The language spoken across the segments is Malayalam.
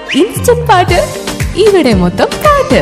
ഇൻസ്റ്റന്റ് പാട്ട് ഇവിടെ മൊത്തം പാട്ട്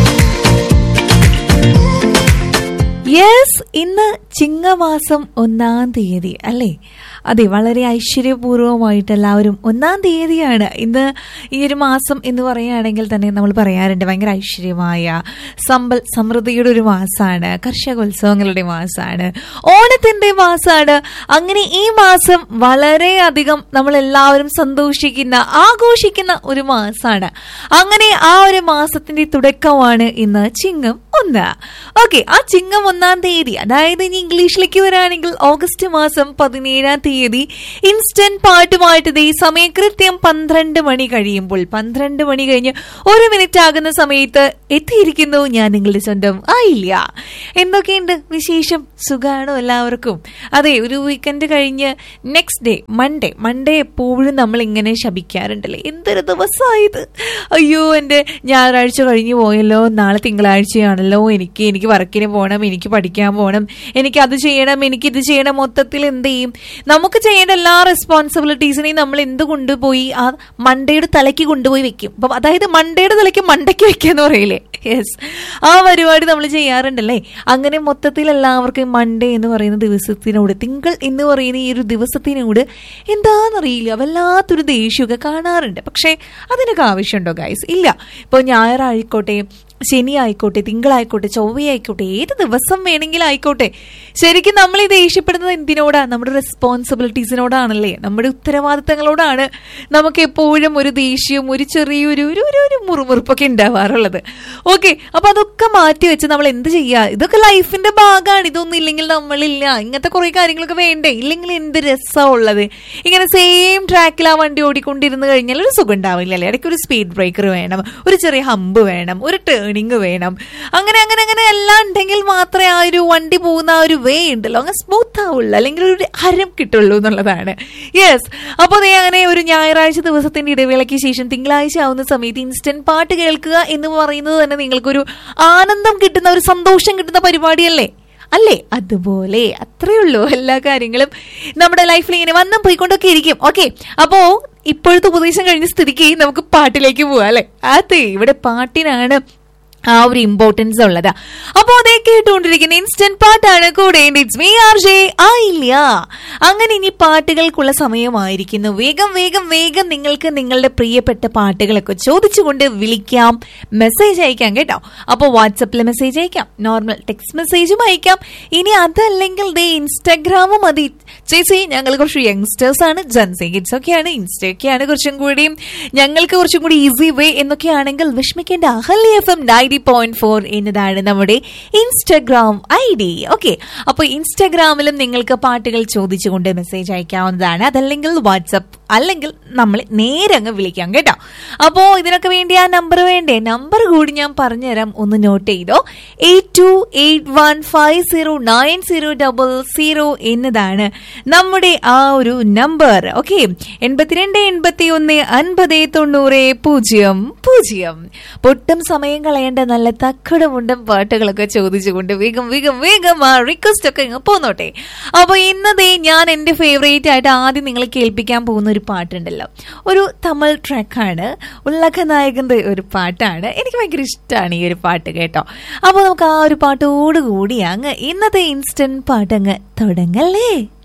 യെസ് ഇന്ന് ചിങ്ങമാസം ഒന്നാം തീയതി അല്ലേ അതെ വളരെ ഐശ്വര്യപൂർവ്വമായിട്ട് എല്ലാവരും ഒന്നാം തീയതിയാണ് ഇന്ന് ഈ ഒരു മാസം എന്ന് പറയുകയാണെങ്കിൽ തന്നെ നമ്മൾ പറയാറുണ്ട് ഭയങ്കര ഐശ്വര്യമായ സമ്പൽ സമൃദ്ധിയുടെ ഒരു മാസമാണ് കർഷകോത്സവങ്ങളുടെ മാസമാണ് ഓണത്തിന്റെ മാസമാണ് അങ്ങനെ ഈ മാസം വളരെയധികം നമ്മൾ എല്ലാവരും സന്തോഷിക്കുന്ന ആഘോഷിക്കുന്ന ഒരു മാസമാണ് അങ്ങനെ ആ ഒരു മാസത്തിന്റെ തുടക്കമാണ് ഇന്ന് ചിങ്ങം ഒന്ന് ഓക്കെ ആ ചിങ്ങം ഒന്നാം തീയതി അതായത് ഇനി ഇംഗ്ലീഷിലേക്ക് വരാണെങ്കിൽ ഓഗസ്റ്റ് മാസം പതിനേഴാം തീയതി ഇൻസ്റ്റന്റ് പാട്ടുമായിട്ട് ദേ സമയം കൃത്യം പന്ത്രണ്ട് മണി കഴിയുമ്പോൾ പന്ത്രണ്ട് മണി കഴിഞ്ഞ് ഒരു മിനിറ്റ് ആകുന്ന സമയത്ത് എത്തിയിരിക്കുന്നു ഞാൻ നിങ്ങളുടെ സ്വന്തം ആയില്ല എന്തൊക്കെയുണ്ട് വിശേഷം സുഖാണോ എല്ലാവർക്കും അതെ ഒരു വീക്കെൻഡ് കഴിഞ്ഞ് നെക്സ്റ്റ് ഡേ മൺഡേ മൺഡേ എപ്പോഴും നമ്മൾ ഇങ്ങനെ ശപിക്കാറുണ്ടല്ലേ എന്തൊരു ദിവസമായത് അയ്യോ എൻ്റെ ഞായറാഴ്ച കഴിഞ്ഞു പോയല്ലോ നാളെ തിങ്കളാഴ്ചയാണല്ലോ എനിക്ക് എനിക്ക് വർക്കിന് പോകണം എനിക്ക് പഠിക്കാൻ പോകണം എനിക്ക് അത് ചെയ്യണം എനിക്ക് ഇത് ചെയ്യണം മൊത്തത്തിൽ എന്ത് ചെയ്യും നമുക്ക് ചെയ്യേണ്ട എല്ലാ റെസ്പോൺസിബിലിറ്റീസിനെയും നമ്മൾ എന്ത് കൊണ്ടുപോയി ആ മണ്ടയുടെ തലയ്ക്ക് കൊണ്ടുപോയി വെക്കും അപ്പം അതായത് മണ്ടയുടെ തലയ്ക്ക് മണ്ടയ്ക്ക് വെക്കാന്ന് പറയില്ലേ യെസ് ആ പരിപാടി നമ്മൾ ചെയ്യാറുണ്ടല്ലേ അങ്ങനെ മൊത്തത്തിൽ എല്ലാവർക്കും മൺഡേ എന്ന് പറയുന്ന ദിവസത്തിനോട് തിങ്കൾ എന്ന് പറയുന്ന ഈ ഒരു ദിവസത്തിനോട് എന്താണെന്നറിയില്ല വല്ലാത്തൊരു ദേഷ്യമൊക്കെ കാണാറുണ്ട് പക്ഷേ അതിനൊക്കെ ആവശ്യമുണ്ടോ ഗൈസ് ഇല്ല ഇപ്പോൾ ഞായറായിക്കോട്ടെ ശനി ആയിക്കോട്ടെ തിങ്കളായിക്കോട്ടെ ചൊവ്വയായിക്കോട്ടെ ഏത് ദിവസം വേണമെങ്കിലും ആയിക്കോട്ടെ ശരിക്കും നമ്മൾ ഈ ദേഷ്യപ്പെടുന്നത് എന്തിനോടാ നമ്മുടെ റെസ്പോൺസിബിലിറ്റീസിനോടാണല്ലേ നമ്മുടെ ഉത്തരവാദിത്തങ്ങളോടാണ് നമുക്ക് എപ്പോഴും ഒരു ദേഷ്യവും ഒരു ചെറിയൊരു ഒരു ഒരു ഒരു മുറുമുറുപ്പൊക്കെ ഉണ്ടാവാറുള്ളത് ഓക്കെ അപ്പൊ അതൊക്കെ മാറ്റി വെച്ച് നമ്മൾ എന്ത് ചെയ്യുക ഇതൊക്കെ ലൈഫിന്റെ ഭാഗമാണ് ഇതൊന്നും ഇല്ലെങ്കിൽ നമ്മളില്ല ഇങ്ങനത്തെ കുറെ കാര്യങ്ങളൊക്കെ വേണ്ടേ ഇല്ലെങ്കിൽ എന്ത് രസമാണ് ഉള്ളത് ഇങ്ങനെ സെയിം ട്രാക്കിൽ ആ വണ്ടി ഓടിക്കൊണ്ടിരുന്ന് കഴിഞ്ഞാൽ ഒരു സുഖം ഉണ്ടാവില്ല അല്ലേ ഇടയ്ക്ക് ഒരു സ്പീഡ് ബ്രേക്കർ വേണം ഒരു ചെറിയ ഹമ്പ് വേണം ഒരു ടേണിങ് വേണം അങ്ങനെ അങ്ങനെ അങ്ങനെ എല്ലാം ഉണ്ടെങ്കിൽ മാത്രമേ ആ ഒരു വണ്ടി പോകുന്ന ആ ഒരു വേ ഉണ്ടല്ലോ അങ്ങനെ സ്മൂത്ത് ആവുള്ളൂ അല്ലെങ്കിൽ ഒരു ഹരം കിട്ടുള്ളൂ എന്നുള്ളതാണ് യെസ് അപ്പോൾ അതേ അങ്ങനെ ഒരു ഞായറാഴ്ച ദിവസത്തിന്റെ ഇടവേളയ്ക്ക് ശേഷം തിങ്കളാഴ്ച ആവുന്ന സമയത്ത് ഇൻസ്റ്റന്റ് പാട്ട് കേൾക്കുക എന്ന് പറയുന്നത് തന്നെ നിങ്ങൾക്കൊരു ആനന്ദം കിട്ടുന്ന ഒരു സന്തോഷം കിട്ടുന്ന പരിപാടിയല്ലേ അല്ലേ അതുപോലെ അത്രേ ഉള്ളൂ എല്ലാ കാര്യങ്ങളും നമ്മുടെ ലൈഫിൽ ഇങ്ങനെ വന്നും പോയിക്കൊണ്ടൊക്കെ ഇരിക്കും ഓക്കെ അപ്പോ ഇപ്പോഴത്തെ ഉപദേശം കഴിഞ്ഞ സ്ഥിതിക്ക് നമുക്ക് പാട്ടിലേക്ക് പോവാം അല്ലെ അതെ ഇവിടെ പാട്ടിനാണ് ആ ഒരു ഇമ്പോർട്ടൻസ് ഉള്ളത് അപ്പോ അതേ കേട്ടുകൊണ്ടിരിക്കുന്ന ഇൻസ്റ്റന്റ് പാട്ടാണ് കൂടെ ഇറ്റ്സ് മീ ആർ ജെ ആയില്ല അങ്ങനെ ഇനി പാട്ടുകൾക്കുള്ള സമയമായിരിക്കുന്നു വേഗം വേഗം വേഗം നിങ്ങൾക്ക് നിങ്ങളുടെ പ്രിയപ്പെട്ട പാട്ടുകളൊക്കെ ചോദിച്ചുകൊണ്ട് വിളിക്കാം മെസ്സേജ് അയക്കാം കേട്ടോ അപ്പോൾ വാട്സപ്പിൽ മെസ്സേജ് അയക്കാം നോർമൽ ടെക്സ്റ്റ് മെസ്സേജും അയക്കാം ഇനി അതല്ലെങ്കിൽ ദേ ഇൻസ്റ്റാഗ്രാമും മതി ചേച്ചി ഞങ്ങൾ കുറച്ച് യങ്സ്റ്റേഴ്സ് ആണ് ജൻസി കിഡ്സ് ഒക്കെയാണ് ഇൻസ്റ്റയൊക്കെയാണ് കുറച്ചും കൂടിയും ഞങ്ങൾക്ക് കുറച്ചും കൂടി ഈസി വേ എന്നൊക്കെയാണെങ്കിൽ വിഷമിക്കേണ്ട Ahalya F M ninety point four എന്നതാണ് നമ്മുടെ ഇൻസ്റ്റഗ്രാം ഐ ഡി ഓക്കെ അപ്പോൾ ഇൻസ്റ്റഗ്രാമിലും നിങ്ങൾക്ക് പാട്ടുകൾ ചോദിച്ചുകൊണ്ട് മെസ്സേജ് അയക്കാവുന്നതാണ് അതല്ലെങ്കിൽ വാട്സപ്പ് അല്ലെങ്കിൽ നമ്മൾ നേരെ അങ്ങ് വിളിക്കാം കേട്ടോ അപ്പോൾ ഇതിനൊക്കെ വേണ്ടി ആ നമ്പർ വേണ്ടേ നമ്പർ കൂടി ഞാൻ പറഞ്ഞുതരാം ഒന്ന് നോട്ട് ചെയ്തോ eight two eight one five zero nine zero double zero എന്നതാണ് നമ്മുടെ ആ ഒരു നമ്പർ ഓക്കെ എൺപത്തിരണ്ട് എൺപത്തി ഒന്ന് അൻപത് തൊണ്ണൂറ് പൂജ്യം പൂജ്യം പൊട്ടും സമയം കളയേണ്ട നല്ല തക്കടമുണ്ടും പാട്ടുകളൊക്കെ ചോദിച്ചുകൊണ്ട് വേഗം വേഗം വേഗം ആ റിക്വസ്റ്റ് ഒക്കെ ഇങ്ങ് പോന്നോട്ടെ അപ്പൊ ഇന്നതേ ഞാൻ എന്റെ ഫേവറേറ്റ് ആയിട്ട് ആദ്യം നിങ്ങൾ കേൾപ്പിക്കാൻ പോകുന്ന ഒരു പാട്ടുണ്ടല്ലോ ഒരു തമിഴ് ട്രാക്കാണ് ഉള്ളഖ നായകന്റെ ഒരു പാട്ടാണ് എനിക്ക് ഭയങ്കര ഇഷ്ടമാണ് ഈ ഒരു പാട്ട് കേട്ടോ അപ്പോൾ നമുക്ക് ആ ഒരു പാട്ടോട് കൂടി അങ്ങ് ഇന്നത്തെ ഇൻസ്റ്റന്റ് പാട്ട് അങ്ങ് തുടങ്ങല്ലേ